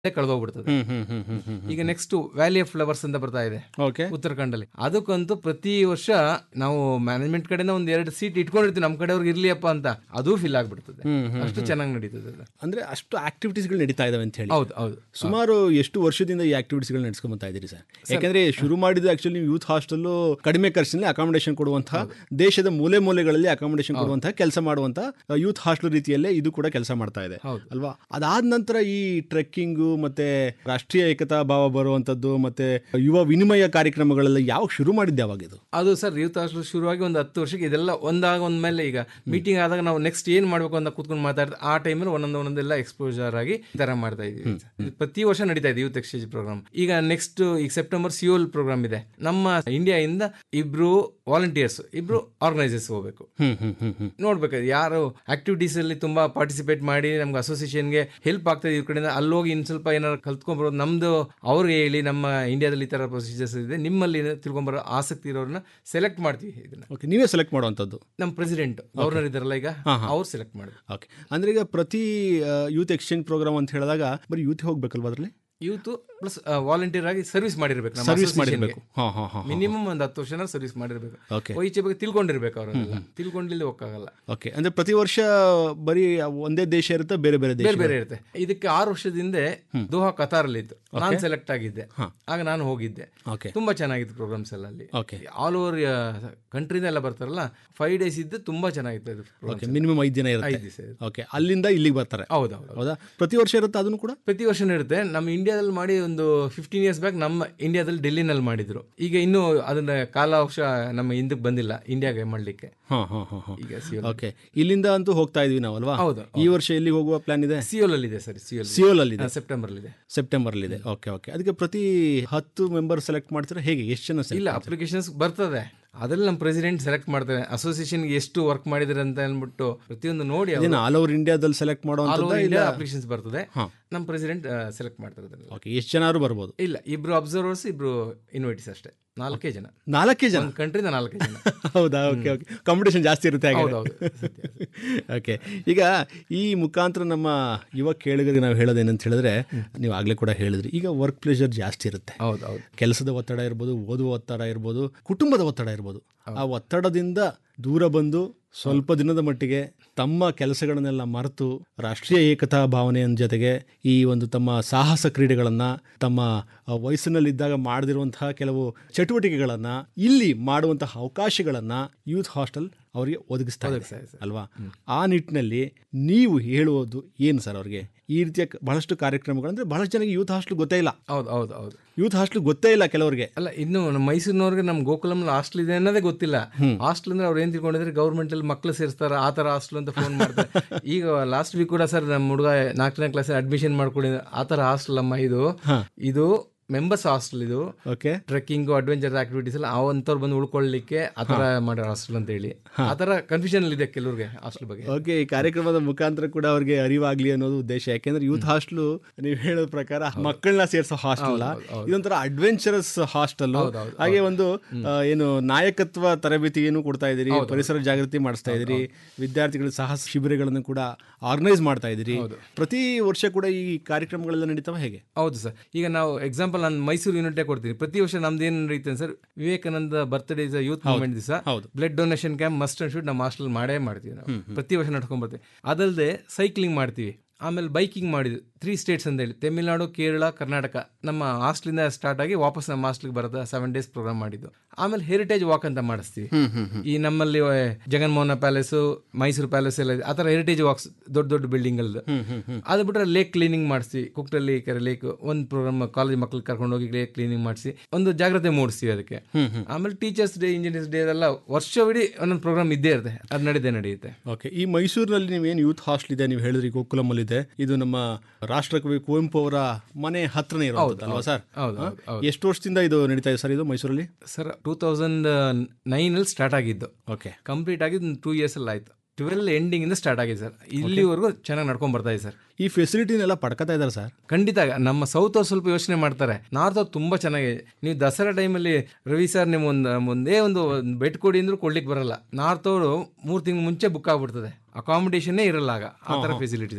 ಕಳೆದೋಗ್ಬಿಡ್ತದೆ ಹ್ಮ್ ಹ್ಮ್ ಹ್ಮ್ ಹ್ಮ್ ಹ್ಮ್ ಈಗ next valley of flowers ಅಂತ ಬರ್ತಾ ಇದೆ ಓಕೆ ಉತ್ತರಾಖಂಡಲ್ಲಿ ಅದಕ್ಕಂತೂ ಪ್ರತಿ ವರ್ಷ ನಾವು ಮ್ಯಾನೇಜ್ಮೆಂಟ್ ಕಡೆಯಿಂದ ಒಂದ್ ಎರಡು ಸೀಟ್ ಇಟ್ಕೊಂಡಿರ್ತೀವಿ ನಮ್ಮ ಕಡೆಯವ್ರಿಗೆ ಇರ್ಲಿಯಪ್ಪ ಅಂತ ಅದು ಫಿಲ್ ಆಗ್ಬಿಡ್ತದೆ ಅಷ್ಟು ಚೆನ್ನಾಗಿ ನಡೀತದೆ ಅದು. ಅಂದ್ರೆ ಅಷ್ಟು ಆಕ್ಟಿವಿಟೀಸ್ಗಳು ನಡೀತಾ ಇದಾವೆ ಅಂತ ಹೇಳಿ ಹೌದು ಹೌದು ಸುಮಾರು ಎಷ್ಟು ವರ್ಷದಿಂದ ಈ ಆಕ್ಟಿವಿಟೀಸ್ಗಳು ನಡೆಸ್ಕೊಂಡ್ ಬರ್ತಾ ಇದ್ದೀರಿ ಸರ್ ಯಾಕಂದ್ರೆ ಶುರು ಮಾಡಿದ್ದು ಆಕ್ಚುಲಿ ನೀವು ಯೂತ್ ಹಾಸ್ಟೆಲ್ ಕಡಿಮೆ ಖರ್ಚಿನಲ್ಲಿ ಅಕಾಮಿಡೇಷನ್ ಕೊಡುವಂತಹ ದೇಶದ ಮೂಲೆ ಮೂಲೆಗಳಲ್ಲಿ ಅಕಾಮಿಡೇಷನ್ ಕೊಡುವಂತಹ ಕೆಲಸ ಮಾಡುವಂತಹ ಯೂತ್ ಹಾಸ್ಟೆಲ್ ರೀತಿಯಲ್ಲೇ ಇದು ಕೂಡ ಕೆಲಸ ಮಾಡ್ತಾ ಇದೆ ಹೌದು. ಅಲ್ವಾ ಅದಾದ ನಂತರ ಈ ಟ್ರೆಕ್ಕಿಂಗು ಮತ್ತೆ ರಾಷ್ಟ್ರೀಯ ಏಕತಾ ಭಾವ ಬರುವಂತದ್ದು ಮತ್ತೆ ಯುವ ವಿನಿಮಯ ಕಾರ್ಯಕ್ರಮಗಳೆಲ್ಲ ಯಾವಾಗ ಶುರು ಮಾಡಿದ್ದೆ ಯಾವಾಗ ಇದು ಅದು ಸರ್ ಯೂತ್ ಹಾಸ್ಟೆಲ್ ಶುರುವಾಗಿ ಒಂದು ಹತ್ತು ವರ್ಷಕ್ಕೆ ಇದೆಲ್ಲ ಒಂದಾಗ ಒಂದ್ಮೇಲೆ ಈಗ ಮೀಟಿಂಗ್ ಆದಾಗ ನಾವು ನೆಕ್ಸ್ಟ್ ಏನ್ ಮಾಡ್ಬೇಕು ಅಂತ ಕೂತ್ಕೊಂಡು ಮಾತಾಡ್ತಾ ಆ ಟೈಮಲ್ಲಿ ಒಂದೊಂದು ಒಂದೊಂದೆಲ್ಲ ಎಕ್ಸ್ಪೋಜರ್ ಆಗಿ ಈ ತರ ಮಾಡ್ತಾ ಇದೀವಿ ಇದು ಪ್ರತಿ ವರ್ಷ ನಡೀತಾ ಇದೆ ಯೂತ್ ಎಕ್ಸ್ಚೇಂಜ್ ಪ್ರೋಗ್ರಾಮ್ ಈಗ ನೆಕ್ಸ್ಟ್ ಈಗ ಸೆಪ್ಟೆಂಬರ್ ಸಿಯೋಲ್ ಪ್ರೋಗ್ರಾಮ್ ಇದೆ ನಮ್ಮ ಇಂಡಿಯಾ ಇಂದ ಇಬ್ರು ವಾಲಂಟಿಯರ್ಸ್ ಇಬ್ರು ಆರ್ಗನೈಸರ್ಸ್ ಹೋಗ್ಬೇಕು ಹ್ಮ್ ಹ್ಮ್ ಹ್ಮ್ ಹ್ಮ್ ನೋಡ್ಬೇಕು ಯಾರು ಆಕ್ಟಿವಿಟೀಸ್ ಅಲ್ಲಿ ತುಂಬಾ ಪಾರ್ಟಿಸಿಪೇಟ್ ಮಾಡಿ ನಮ್ಗೆ ಅಸೋಸಿಯೇಷನ್ಗೆ ಹೆಲ್ಪ್ ಆಗ್ತದೆ ಇವ್ರ ಕಡೆಯಿಂದ ಅಲ್ಲಿ ಹೋಗಿ ಇನ್ ಸ್ವಲ್ಪ ಏನಾರು ಕಲ್ತ್ಕೊಂಡ್ಬರೋದು ನಮ್ದು ಅವ್ರಿಗೆ ಹೇಳಿ ನಮ್ಮ ಇಂಡಿಯಾದಲ್ಲಿ ಈ ತರ ಪ್ರೊಸೀಜರ್ಸ್ ಇದೆ ನಿಮ್ಮಲ್ಲಿ ತಿಳ್ಕೊಂಬರೋ ಆಸಕ್ತಿ ಇರೋರನ್ನ ಸೆಲೆಕ್ಟ್ ಮಾಡ್ತೀವಿ ಇದನ್ನ ಓಕೆ ನೀವೇ ಸೆಲೆಕ್ಟ್ ಮಾಡುವಂಥದ್ದು ನಮ್ಮ ಪ್ರೆಸಿಡೆಂಟ್ ಗವರ್ನರ್ ಇದಾರಲ್ಲ ಈಗ ಅವ್ರು ಸೆಲೆಕ್ಟ್ ಮಾಡಿ ಓಕೆ ಅಂದ್ರೆ ಈಗ ಪ್ರತಿ ಯೂತ್ ಎಕ್ಸ್ಚೇಂಜ್ ಪ್ರೋಗ್ರಾಮ್ ಅಂತ ಹೇಳಿದಾಗ ಬರೀ ಯೂತ್ ಹೋಗ್ಬೇಕಲ್ವಾ ಅದರಲ್ಲಿ ಯೂತ್ ಪ್ಲಸ್ ವಾಲಂಟಿಯರ್ ಆಗಿ ಸರ್ವಿಸ್ ಮಾಡಿರ್ಬೇಕು ನಮ್ಮ ಸರ್ವಿಸ್ association ಗೆ. ಮಾಡಿರ್ಬೇಕು ಹಾ ಹಾ ಹಾ ಮಿನಿಮಮ್ ಒಂದು ಹತ್ತು ವರ್ಷನ ಸರ್ವಿಸ್ ಮಾಡಿರ್ಬೇಕು ಓಕೆ ಈಚೆ ಬಗ್ಗೆ ತಿಳ್ಕೊಂಡಿರ್ಬೇಕು ಅವರೆಲ್ಲ ತಿಳ್ಕೊಂಡಿಲ್ಲ ಹೋಗಕ್ಕಾಗಲ್ಲ ಓಕೆ ಅಂದ್ರೆ ಪ್ರತಿ ವರ್ಷ ಬರೀ ಒಂದೇ ದೇಶ ಇರುತ್ತೆ ಬೇರೆ ಬೇರೆ ದೇಶ ಬೇರೆ ಬೇರೆ ಇರುತ್ತೆ ಇದಕ್ಕೆ ಆರು ವರ್ಷದ ಹಿಂದೆ ದೋಹಾ ಕತಾರಲ್ಲಿ ಇತ್ತು ನಾನು ಸೆಲೆಕ್ಟ್ ಆಗಿದ್ದೆ ಆಗ ನಾನು ಹೋಗಿದ್ದೆ ಓಕೆ ತುಂಬಾ ಚೆನ್ನಾಗಿತ್ತು ಪ್ರೋಗ್ರಾಮ್ಸ್ ಎಲ್ಲ ಅಲ್ಲಿ ಓಕೆ ಆಲ್ ಓವರ್ ಕಂಟ್ರಿಯಿಂದ ಎಲ್ಲ ಬರ್ತಾರಲ್ಲ ಫೈವ್ ಡೇಸ್ ಇದ್ದು ತುಂಬಾ ಚೆನ್ನಾಗಿತ್ತು ಅದು program. ಓಕೆ ಮಿನಿಮಮ್ ಐದು ದಿನ ಇರುತ್ತೆ ಐದು ದಿವಸ ಇರುತ್ತೆ. ಓಕೆ ಅಲ್ಲಿಂದ ಇಲ್ಲಿಗೆ ಬರ್ತಾರೆ ಹೌದು ಹೌದು ಹೌದಾ ಪ್ರತಿ ವರ್ಷ ಇರುತ್ತೆ ಅದನ್ನು ಕೂಡ ಪ್ರತಿ ವರ್ಷ ಇರುತ್ತೆ ನಮ್ಮ ಇಂಡಿಯಾದಲ್ಲಿ ಮಾಡಿ ಒಂದು ಫಿಫ್ಟೀನ್ ಇಯರ್ಸ್ ಬ್ಯಾಕ್ ನಮ್ಮ ಇಂಡಿಯಾದಲ್ಲಿ ಡೆಲ್ಲಿನಲ್ಲಿ ಮಾಡಿದ್ರು ಈಗ ಇನ್ನೂ ಅದನ್ನ ಕಾಲಾವಶ ನಮ್ಮ ಹಿಂದಕ್ಕೆ ಬಂದಿಲ್ಲ ಇಂಡಿಯಾಗೆ ಮಾಡ್ಲಿಕ್ಕೆ ಹಾ ಹಾ ಹಾ ಹಾ ಈಗ ಸಿಯೋಲ್ ಓಕೆ ಇಲ್ಲಿಂದ ಅಂತೂ ಹೋಗ್ತಾ ಇದೀವಿ ನಾವು ಅಲ್ವಾ ಹೌದು ಈ ವರ್ಷ ಎಲ್ಲಿಗೆ ಹೋಗುವ ಪ್ಲಾನ್ ಇದೆ ಸಿಯೋಲ್ ಅಲ್ಲಿ ಇದೆ ಸರ್ ಸಿಯೋಲ್ ಸಿಯೋಲ್ ಅಲ್ಲಿ ಇದೆ ಸೆಪ್ಟೆಂಬರ್ ಅಲ್ಲಿ ಇದೆ ಸೆಪ್ಟೆಂಬರ್ ಅಲ್ಲಿ ಇದೆ ಓಕೆ ಓಕೆ ಅದಕ್ಕೆ ಪ್ರತಿ ಹತ್ತು ಮೆಂಬರ್ ಸೆಲೆಕ್ಟ್ ಮಾಡ್ತಾರೆ ಹೇಗೆ ಎಷ್ಟು ಜನ select ಇಲ್ಲ ಅಪ್ಲಿಕೇಶನ್ಸ್ ಬರ್ತದೆ ಅದ್ರಲ್ಲಿ ನಮ್ಮ ಪ್ರೆಸಿಡೆಂಟ್ ಸೆಲೆಕ್ಟ್ ಮಾಡ್ತಾರೆ ಅಸೋಸಿಯೇಷನ್ಗೆ ಎಷ್ಟು ವರ್ಕ್ ಮಾಡಿದ್ರೆ ಅಂತ ಅಂದ್ಬಿಟ್ಟು ಪ್ರತಿಯೊಂದು ನೋಡಿ ಮಾಡ್ತಾರೆ? ಆಲ್ ಓವರ್ ಇಂಡಿಯಾದಲ್ಲಿ ಸೆಲೆಕ್ಟ್ ಮಾಡುವಂಥದ್ದು ಇಲ್ಲ ಇಂಡಿಯಾ ಅಪ್ಲಿಕೇಶನ್ಸ್ ಬರ್ತದೆ ನಮ್ಮ ಪ್ರೆಸಿಡೆಂಟ್ ಸೆಲೆಕ್ಟ್ ಮಾಡ್ತಾರೆ ಅದನ್ನೆಲ್ಲ. ಓಕೆ ಎಷ್ಟು ಜನ ಬರ್ಬೋದು ಇಲ್ಲ ಇಬ್ರು ಅಬ್ಸರ್ವರ್ಸ್ ಇಬ್ರು ಇನ್ವೈಟಿಸ್ ಅಷ್ಟೇ ನಾಲ್ಕೇ ಜನ ನಾಲ್ಕೇ ಜನ ಒಂದು ಕಂಟ್ರಿಯಿಂದ ನಾಲ್ಕೇ ಜನ ಹೌದಾ ಓಕೆ ಓಕೆ ಕಾಂಪಿಟೇಷನ್ ಜಾಸ್ತಿ ಇರುತ್ತೆ ಹಾಗೆ ಹೌದೌದು ಸತ್ಯ ಅದು. ಓಕೆ ಈಗ ಈ ಮುಖಾಂತರ ನಮ್ಮ ಯುವ ಕೇಳಿಗರಿಗೆ ನಾವು ಹೇಳೋದೇನಂತ ಹೇಳಿದ್ರೆ ನೀವು ಆಗಲೇ ಕೂಡ ಹೇಳಿದ್ರಿ ಈಗ ವರ್ಕ್ ಪ್ರೆಷರ್ ಜಾಸ್ತಿ ಇರುತ್ತೆ ಹೌದು ಹೌದು ಕೆಲಸದ ಒತ್ತಡ ಇರ್ಬೋದು ಓದುವ ಒತ್ತಡ ಇರ್ಬೋದು ಕುಟುಂಬದ ಒತ್ತಡ ಇರ್ಬೋದು ಆ ಒತ್ತಡದಿಂದ ದೂರ ಬಂದು ಸ್ವಲ್ಪ ದಿನದ ಮಟ್ಟಿಗೆ ತಮ್ಮ ಕೆಲಸಗಳನ್ನೆಲ್ಲ ಮರೆತು ರಾಷ್ಟ್ರೀಯ ಏಕತಾ ಭಾವನೆಯ ಜೊತೆಗೆ ಈ ಒಂದು ತಮ್ಮ ಸಾಹಸ ಕ್ರೀಡೆಗಳನ್ನು ತಮ್ಮ ಆ, ವಯಸ್ಸಿನಲ್ಲಿದ್ದಾಗ ಮಾಡದಿರುವಂತಹ ಕೆಲವು ಚಟುವಟಿಕೆಗಳನ್ನು ಇಲ್ಲಿ ಮಾಡುವಂತಹ ಅವಕಾಶಗಳನ್ನು ಯೂತ್ ಹಾಸ್ಟೆಲ್ ಅವರಿಗೆ ಒದಗಿಸ್ತಾ ಇದೆ ಒದಗಿಸ್ತಾ ಇದೆ. ಅಲ್ವಾ ಆ ನಿಟ್ಟಿನಲ್ಲಿ ನೀವು ಹೇಳುವುದು ಏನು ಸರ್ ಅವ್ರಿಗೆ ಈ ರೀತಿಯ ಕ- ಬಹಳಷ್ಟು ಕಾರ್ಯಕ್ರಮಗಳಂದ್ರೆ ಬಹಳಷ್ಟು ಜನಕ್ಕೆ ಯೂತ್ ಹಾಸ್ಟೆಲ್ ಗೊತ್ತೇ ಇಲ್ಲ ಹೌದು ಹೌದು ಹೌದು ಯೂತ್ ಹಾಸ್ಟೆಲ್ ಗೊತ್ತೇ ಇಲ್ಲ ಕೆಲವರಿಗೆ ಅಲ್ಲ ಇನ್ನು ನಮ್ಮ ಮೈಸೂರಿನವ್ರಿಗೆ ನಮ್ಮ ಗೋಕುಲಂ ಹಾಸ್ಟೆಲ್ ಇದೆ ಅನ್ನೋದೇ ಗೊತ್ತಿಲ್ಲ ಹಾಸ್ಟೆಲ್ ಅಂದ್ರೆ ಅವ್ರು ಏನ್ ತಿಳ್ಕೊಂಡಿದ್ರೆ ಗೌರ್ಮೆಂಟ್ ಅಲ್ಲಿ ಮಕ್ಳು ಸೇರಿಸ್ತಾರ ಆ ತರ ಹಾಸ್ಟೆಲ್ ಅಂತ ಫೋನ್ ಮಾಡ್ತಾರೆ ಈಗ ಲಾಸ್ಟ್ ವೀಕ್ ಕೂಡ ಸರ್ ನಮ್ಮ ಹುಡುಗ ನಾಲ್ಕನೇ ಕ್ಲಾಸ್ ಅಡ್ಮಿಷನ್ ಮಾಡ್ಕೊಂಡು ಆ ತರ ಹಾಸ್ಟೆಲ್ ಅಮ್ಮ ಇದು ಇದು ಮೆಂಬರ್ಸ್ ಹಾಸ್ಟೆಲ್ ಇದು ಓಕೆ ಟ್ರೆಕ್ಕಿಂಗ್ ಅಡ್ವೆಂಚರ್ ಆಕ್ಟಿವಿಟೀಸ್ ಎಲ್ಲ ಅವಂತವ್ರು ಬಂದು ಉಳ್ಕೊಳ್ಳಿಕ್ಕೆ ಆ ತರ ಮಾಡೋ ಹಾಸ್ಟೆಲ್ ಅಂತ ಹೇಳಿ ಆ ತರ ಕನ್ಫ್ಯೂಷನ್ ಇದೆ ಕೆಲವ್ರಿಗೆ ಹಾಸ್ಟೆಲ್ ಬಗ್ಗೆ ಓಕೆ ಈ ಕಾರ್ಯಕ್ರಮದ ಮುಖಾಂತರ ಕೂಡ ಅವ್ರಿಗೆ ಅರಿವಾಗ್ಲಿ ಅನ್ನೋದು ಉದ್ದೇಶ ಯಾಕೆಂದ್ರೆ ಯೂತ್ ಹಾಸ್ಟೆಲ್ ನೀವು ಹೇಳೋದ ಪ್ರಕಾರ ಮಕ್ಕಳನ್ನ ಸೇರಿಸೋ ಹಾಸ್ಟೆಲ್ ಇದೊಂಥರ ಅಡ್ವೆಂಚರಸ್ ಹಾಸ್ಟೆಲ್ ಹಾಗೆ ಒಂದು ಆ, ಏನು ನಾಯಕತ್ವ ತರಬೇತಿಯನ್ನು ಕೊಡ್ತಾ ಇದ್ದೀರಿ ಪರಿಸರ ಜಾಗೃತಿ ಮಾಡಿಸ್ತಾ ಇದ್ದೀರಿ ವಿದ್ಯಾರ್ಥಿಗಳ ಸಾಹಸ ಶಿಬಿರಗಳನ್ನು ಕೂಡ ಆರ್ಗನೈಸ್ ಮಾಡ್ತಾ ಇದ್ದೀರಿ ಪ್ರತಿ ವರ್ಷ ಕೂಡ ಈ ಕಾರ್ಯಕ್ರಮಗಳೆಲ್ಲ ನಡೀತಾವ ಹೇಗೆ ಹೌದು ಸರ್ ಈಗ ನಾವು ಎಕ್ಸಾಂಪಲ್ ನಾನು ಮೈಸೂರು ಯೂನಿಟೇ ಕೊಡ್ತೀನಿ ಪ್ರತಿ ವರ್ಷ ನಮ್ದು ಏನು ನಡೀತದೆ sir Vivekananda birthday youth movement ದಿವಸ ಹೌದು. Blood donation camp must and shoot ನಮ್ಮ ಹಾಸ್ಟೆಲ್ ಮಾಡೇ ಮಾಡ್ತೀವಿ ನಾವು ಪ್ರತಿ ವರ್ಷ ನಡ್ಕೊಂಡ್ ಬರ್ತೀವಿ ಅದಲ್ಲದೆ ಸೈಕ್ಲಿಂಗ್ ಮಾಡ್ತೀವಿ ಆಮೇಲೆ ಬೈಕಿಂಗ್ ಮಾಡಿದ್ವಿ ತ್ರೀ ಸ್ಟೇಟ್ಸ್ ಅಂತ ಹೇಳಿ ತಮಿಳ್ನಾಡು ಕೇರಳ ಕರ್ನಾಟಕ ನಮ್ಮ ಹಾಸ್ಟ್ಲಿಂದ ಸ್ಟಾರ್ಟ್ ಆಗಿ ವಾಪಸ್ ನಮ್ಮ ಹಾಸ್ಟ್ಲಿಗೆ ಬರೋದು ಸೆವೆನ್ ಡೇಸ್ ಪ್ರೋಗ್ರಾಮ್ ಮಾಡಿದ್ದು ಆಮೇಲೆ ಹೆರಿಟೇಜ್ ವಾಕ್ ಅಂತ ಮಾಡಿಸ್ತೀವಿ ಈ ನಮ್ಮಲ್ಲಿ ಆ, ಜಗನ್ಮೋಹನ ಪ್ಯಾಲೇಸ್ ಮೈಸೂರು ಪ್ಯಾಲೇಸ್ ಎಲ್ಲ ಇದೆ ಆ ಥರ ಹೆರಿಟೇಜ್ ವಾಕ್ಸ್ ದೊಡ್ಡ ದೊಡ್ಡ ಬಿಲ್ಡಿಂಗ್ ಅಲ್ಲಿ ಅದು ಬಿಟ್ರೆ ಲೇಕ್ ಕ್ಲೀನಿಂಗ್ ಮಾಡಿಸ್ತೀವಿ ಕುಕ್ಟಲ್ಲಿ ಕೆರೆ ಲೇಕ್ ಒಂದು ಪ್ರೋಗ್ರಾಮ್ ಕಾಲೇಜ್ ಮಕ್ಳು ಕರ್ಕೊಂಡು ಹೋಗಿ ಲೇಕ್ ಕ್ಲೀನಿಂಗ್ ಮಾಡಿಸಿ ಒಂದು ಜಾಗ್ರತೆ ಮೂಡಿಸ್ತೀವಿ ಅದಕ್ಕೆ ಆಮೇಲೆ ಟೀಚರ್ಸ್ ಡೇ ಇಂಜಿನಿಯರ್ಸ್ ಡೇ ಎಲ್ಲ ವರ್ಷವಿಡೀ ಒಂದೊಂದು ಪ್ರೋಗ್ರಾಮ್ ಇದ್ದೇ ಇರುತ್ತೆ ಅದು ನಡೀದೇ ನಡೆಯುತ್ತೆ ಓಕೆ ಈ ಮೈಸೂರಿನಲ್ಲಿ ನೀವೇನು ಯೂತ್ ಹಾಸ್ಟೆಲ್ ಇದೆ ನೀವು ಹೇಳಿದ್ರಿ ಗೋಕುಲಮಲ್ಲಿ ಇದೆ ಇದು ನಮ್ಮ ರಾಷ್ಟ್ರಕವಿ ಕುವೆಂಪು ಅವರ ಮನೆ ಹತ್ರನೇ ಇರೋದು ಅಲ್ವಾ ಸರ್ ಹೌದು ಹೌದು ಎಷ್ಟು ವರ್ಷದಿಂದ ಇದು ನಡೀತಾ ಇದೆ ಸರ್ ಇದು ಮೈಸೂರಲ್ಲಿ ಸರ್ ಟೂ ತೌಸಂಡ್ ನೈನಲ್ಲಿ ಸ್ಟಾರ್ಟ್ ಆಗಿದ್ದು ಓಕೆ ಕಂಪ್ಲೀಟ್ ಆಗಿದ್ದು ಟೂ ಇಯರ್ಸ್ ಅಲ್ಲಿ ಆಯ್ತು ಟ್ವೆಲ್ ಎಂಡಿಂಗ್ ಇಂದ ಸ್ಟಾರ್ಟ್ ಆಗಿದೆ ಸರ್ ಇಲ್ಲಿವರೆಗೂ ಚೆನ್ನಾಗಿ ನಡ್ಕೊಂಡ್ ಬರ್ತಾ ಇದೆ ಸರ್ ಈ ಫೆಸಿಲಿಟಿನೆಲ್ಲ ಪಡ್ಕೊತಾ ಇದ್ದಾರೆ ಸರ್ ಖಂಡಿತ ನಮ್ಮ ಸೌತ್ ಅವ್ರು ಸ್ವಲ್ಪ ಯೋಚನೆ ಮಾಡ್ತಾರೆ ನಾರ್ತ್ ಅವ್ರು ತುಂಬಾ ಚೆನ್ನಾಗಿದೆ ನೀವು ದಸರಾ ಟೈಮಲ್ಲಿ ರವಿ ಸರ್ ನೀವು ಒಂದು ಮುಂದೆ ಒಂದು ಬೆಡ್ ಕೊಡಿ ಅಂದ್ರೂ ಕೊಡ್ಲಿಕ್ಕೆ ಬರಲ್ಲ ನಾರ್ತ್ ಅವರು ಮೂರು ತಿಂಗಳು ಮುಂಚೆ ಬುಕ್ ಆಗ್ಬಿಡ್ತದೆ ಅಕಾಮಿಡೇಷನ್ನೇ ಇರಲ್ಲ ಆಗ ಆ ಥರ ಫೆಸಿಲಿಟೀಸ್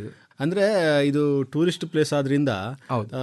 ಅಂದ್ರೆ ಇದು ಟೂರಿಸ್ಟ್ ಪ್ಲೇಸ್ ಆದ್ರಿಂದ ಹೌದು. ಆ,